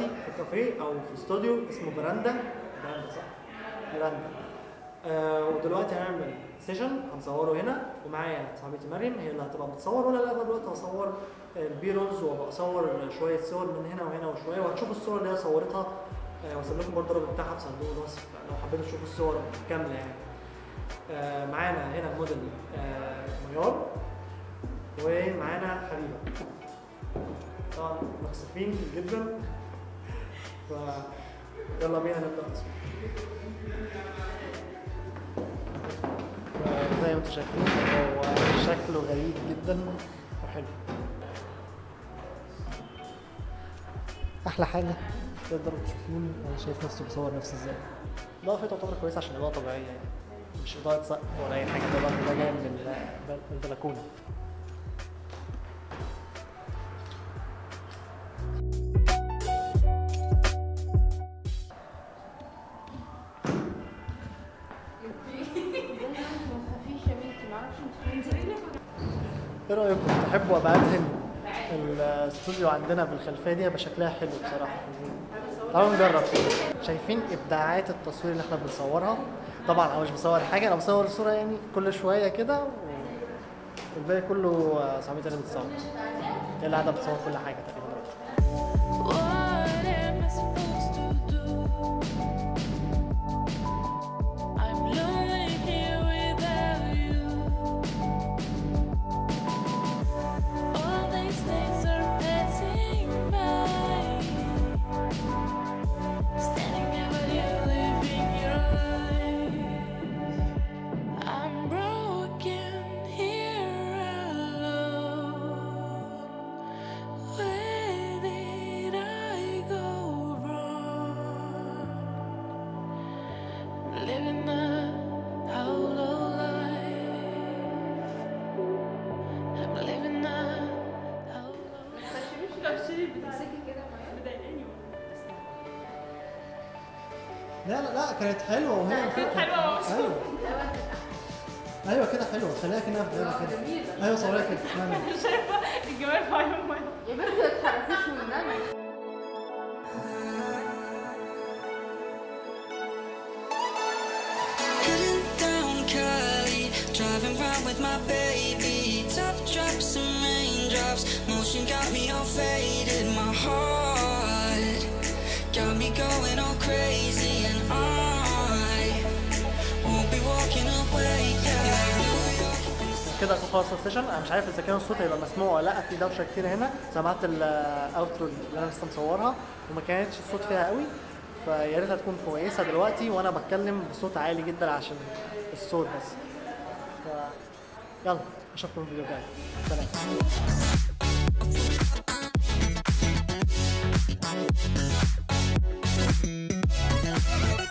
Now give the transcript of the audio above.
دلوقتي في كافيه او في استوديو اسمه فيراندا فيراندا صح؟ فيراندا آه ودلوقتي هنعمل سيشن هنصوره هنا ومعايا صاحبتي مريم هي اللي هتبقى بتصور وانا لا دلوقتي هصور البي رولز وبصور شويه صور من هنا وهنا وشويه وهتشوفوا الصور اللي هي صورتها آه واسيب لكم برضه الرابط بتاعها في صندوق الوصف لو حبيتوا تشوفوا الصور كامله يعني آه معانا هنا موديل آه ميار ومعانا حبيبه طبعا مكسوفين جدا ف يلا بينا نبدا التصوير زي ما انتم شايفين هو شكله غريب جدا وحلو احلى حاجه تقدروا تشوفون انا شايف نفسي بصور نفسي ازاي الاضاءه تعتبر كويسه عشان الاضاءه طبيعيه يعني مش اضاءه سقف ولا اي حاجه ده برضه ده جاي من ال- من البلكونه ايه رايكم تحبوا ابقى ادهن الاستوديو عندنا بالخلفيه دي هيبقى شكلها حلو بصراحه تعالوا نجرب كده شايفين ابداعات التصوير اللي احنا بنصورها طبعا انا مش بصور حاجه انا بصور الصوره يعني كل شويه كده و- والباقي كله آه، صاحبتي اللي بتصور هي اللي قاعده بتصور كل حاجه تقريبا دلوقتي What am I supposed to do? I'm lonely here without you. All these things are passing by. Standing there with you, living your life. I'm broken here alone. Where did I go wrong? Living a hollow life. I'm living a hollow لا لا لا كانت حلوه وهي كانت حلوة ومبسوطة. ايوه ايوه كده حلوه خليها كده في بالك كده ايوه صوريها كده اسمعني. شايفه الجمال في عيون يا بنتي ما تتحركيش والنبي Heading down Cali, driving round with my baby. Top drops and raindrops, motion got me all faded. My heart got me going all crazy, and I won't be walking away. Yeah, New York in the كده اكون خلاص السيشن انا مش عارف اذا كان الصوت هيبقى مسموع ولا لا في دوشه كتير هنا سمعت الاوترو اللي انا لسه مصورها وما كانتش الصوت فيها قوي فيا ريتها تكون كويسه دلوقتي وانا بتكلم بصوت عالي جدا عشان الصوت بس ف يلا اشوفكم في الفيديو الجاي سلام